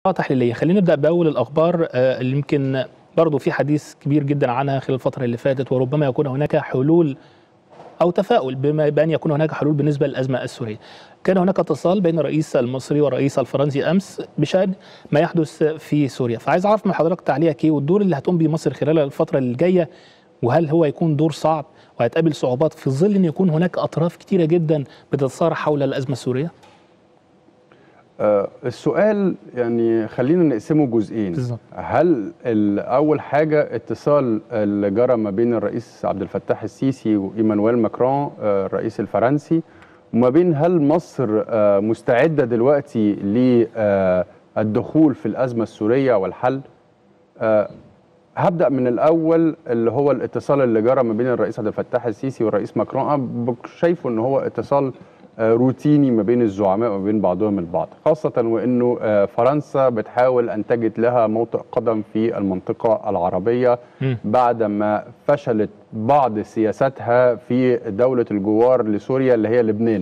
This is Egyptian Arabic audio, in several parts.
تحليليه خلينا نبدا باول الاخبار آه، اللي يمكن برضه في حديث كبير جدا عنها خلال الفتره اللي فاتت وربما يكون هناك حلول او تفاؤل بما بان يكون هناك حلول بالنسبه للازمه السوريه. كان هناك اتصال بين الرئيس المصري والرئيس الفرنسي امس بشان ما يحدث في سوريا، فعايز اعرف من حضرتك تعليقك ايه والدور اللي هتقوم به مصر خلال الفتره اللي جايه وهل هو يكون دور صعب وهيتقابل صعوبات في ظل ان يكون هناك اطراف كتيره جدا بتتصارع حول الازمه السوريه؟ آه، السؤال يعني خلينا نقسمه جزئين بالظبط. هل ال- اول حاجه اتصال اللي جرى ما بين الرئيس عبد الفتاح السيسي وايمانويل ماكرون آه، الرئيس الفرنسي وما بين هل مصر آه، مستعده دلوقتي للدخول في الازمه السوريه والحل آه، هبدا من الاول اللي هو الاتصال اللي جرى ما بين الرئيس عبد الفتاح السيسي والرئيس ماكرون انا بك- شايفه ان هو اتصال آه، روتيني ما بين الزعماء وما بين بعضهم البعض خاصه وانه آه، فرنسا بتحاول ان تجد لها موطئ قدم في المنطقه العربيه مم. بعد ما فشلت بعض سياساتها في دوله الجوار لسوريا اللي هي لبنان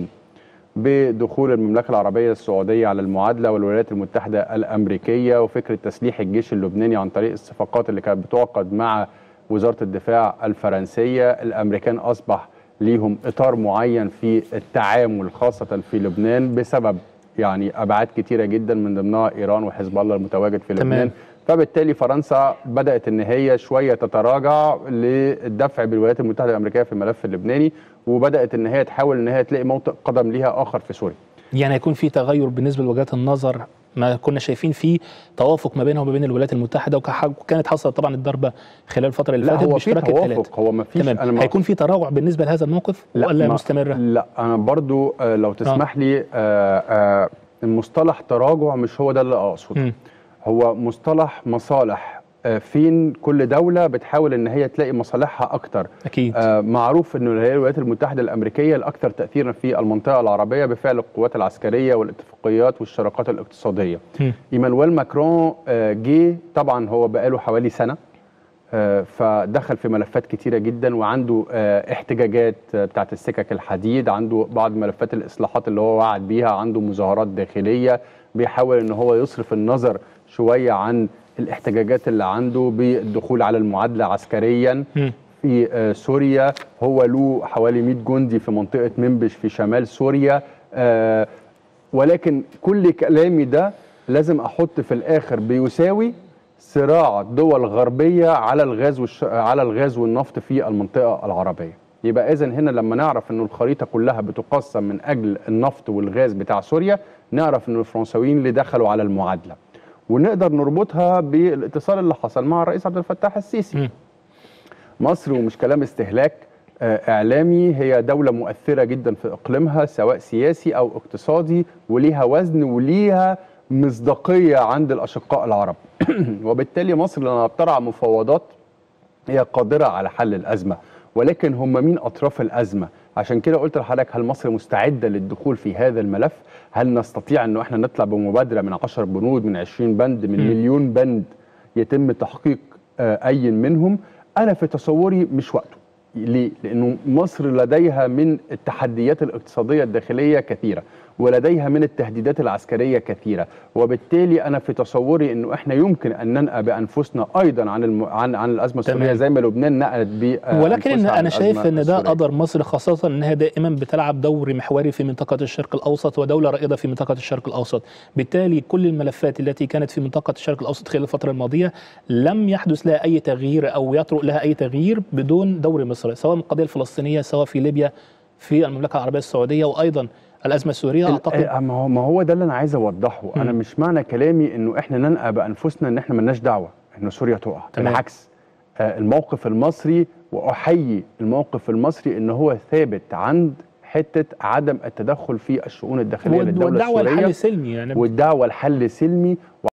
بدخول المملكه العربيه السعوديه على المعادله والولايات المتحده الامريكيه وفكره تسليح الجيش اللبناني عن طريق الصفقات اللي كانت بتعقد مع وزاره الدفاع الفرنسيه الامريكان اصبح ليهم اطار معين في التعامل خاصه في لبنان بسبب يعني ابعاد كتيره جدا من ضمنها ايران وحزب الله المتواجد في تمام. لبنان فبالتالي فرنسا بدات ان هي شويه تتراجع للدفع بالولايات المتحده الامريكيه في الملف اللبناني وبدات ان هي تحاول ان هي تلاقي موطئ قدم ليها اخر في سوريا يعني هيكون في تغير بالنسبه لوجهات النظر ما كنا شايفين فيه توافق ما بينهم وما بين الولايات المتحده وكح- وكانت حصلت طبعا الضربه خلال الفتره اللي لا فاتت هو في باشتراك الثلاثه توافق هو ما فيش تمام ما- هيكون في تراجع بالنسبه لهذا الموقف لا، ولا ما- مستمره؟ لا انا برضو آه، لو تسمح لي آه، آه، المصطلح تراجع مش هو ده اللي اقصده مم. هو مصطلح مصالح آه، فين كل دوله بتحاول ان هي تلاقي مصالحها اكتر اكيد آه، معروف انه هي الولايات المتحده الامريكيه الاكثر تاثيرا في المنطقه العربيه بفعل القوات العسكريه والاتفاقيات والشراكات الاقتصاديه. مم. ايمانويل ماكرون آه، جه طبعا هو بقاله حوالي سنه آه، فدخل في ملفات كتيره جدا وعنده آه، احتجاجات آه، بتاعت السكك الحديد عنده بعض ملفات الاصلاحات اللي هو وعد بيها عنده مظاهرات داخليه بيحاول ان هو يصرف النظر شويه عن الاحتجاجات اللي عنده بالدخول على المعادله عسكريا مم. في آه، سوريا هو له حوالي 100 جندي في منطقة منبش في شمال سوريا آه، ولكن كل كلامي ده لازم أحط في الآخر بيساوي صراع دول غربية على الغاز والش... على الغاز والنفط في المنطقة العربية يبقى إذا هنا لما نعرف إنه الخريطة كلها بتقسم من أجل النفط والغاز بتاع سوريا نعرف إنه الفرنساويين اللي دخلوا على المعادلة ونقدر نربطها بالاتصال اللي حصل مع الرئيس عبد الفتاح السيسي مم. مصر ومش كلام استهلاك آه، إعلامي هي دولة مؤثرة جدا في إقليمها سواء سياسي أو اقتصادي وليها وزن وليها مصداقية عند الأشقاء العرب وبالتالي مصر لما بترعى مفاوضات هي قادرة على حل الأزمة ولكن هم مين أطراف الأزمة عشان كده قلت لحضرتك هل مصر مستعدة للدخول في هذا الملف هل نستطيع أنه إحنا نطلع بمبادرة من 10 بنود من 20 بند من مم. مليون بند يتم تحقيق آه، أي منهم أنا في تصوري مش وقته ليه؟ لأنه مصر لديها من التحديات الاقتصادية الداخلية كثيرة ولديها من التهديدات العسكرية كثيرة وبالتالي أنا في تصوري أنه إحنا يمكن أن ننأى بأنفسنا أيضا عن الم... عن عن الأزمة السورية تمام. زي ما لبنان نأت ب ولكن إن عن انا شايف الأزمة ان ده السورية. قدر مصر خاصه انها دائما بتلعب دور محوري في منطقه الشرق الاوسط ودوله رائده في منطقه الشرق الاوسط بالتالي كل الملفات التي كانت في منطقه الشرق الاوسط خلال الفتره الماضيه لم يحدث لها اي تغيير او يطرق لها اي تغيير بدون دور مصر سواء من القضيه الفلسطينيه سواء في ليبيا في المملكه العربيه السعوديه وايضا الازمه السوريه اعتقد آه، ما هو ما هو ده اللي انا عايز اوضحه انا مم. مش معنى كلامي انه احنا ننأى بانفسنا ان احنا ملناش دعوه ان سوريا تقع تمام. بالعكس آه، الموقف المصري واحيي الموقف المصري ان هو ثابت عند حته عدم التدخل في الشؤون الداخليه للدوله والدعوه السوريه لحل سلمي يعني والدعوه لحل سلمي